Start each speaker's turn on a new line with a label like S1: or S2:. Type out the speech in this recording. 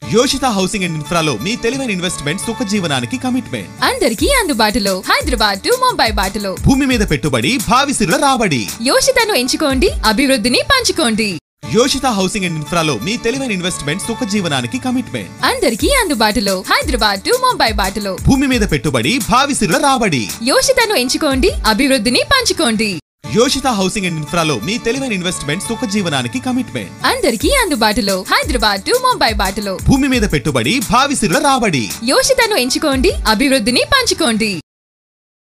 S1: యోషిత housing and ఇన్ఫ్రాలో మీ తెలివైన investment సుఖ జీవనానికి కమిట్మెంట్
S2: అందరికీ అందుబాటులో హైదరాబాద్ టు ముంబై బాటలో
S1: భూమి మీద పెట్టుబడి భావి సిరుల రాబడి
S2: యోషితను ఎంచుకోండి అభివృద్ధిని పంచుకోండి
S1: యోషిత హౌసింగ్ అండ్ ఇన్ఫ్రాలో మీ తెలివైన ఇన్వెస్ట్మెంట్ సుఖ జీవనానికి కమిట్మెంట్
S2: అందరికీ అందుబాటులో హైదరాబాద్ టు ముంబై బాటలో
S1: భూమి మీద పెట్టుబడి భావి సిరుల రాబడి
S2: యోషితను ఎంచుకోండి అభివృద్ధిని పంచుకోండి
S1: యోషిత హౌసింగ్ అండ్ ఇన్ఫ్రాలో మీ తెలివైన ఇన్వెస్ట్మెంట్ సుఖ జీవనానికి కమిట్మెంట్
S2: అందరికీ అందుబాటులో హైదరాబాద్ టు ముంబై బాటలో
S1: భూమి మీద పెట్టుబడి భావి సిరుల రాబడి
S2: యోషితను ఎంచుకోండి అభివృద్ధిని పంచుకోండి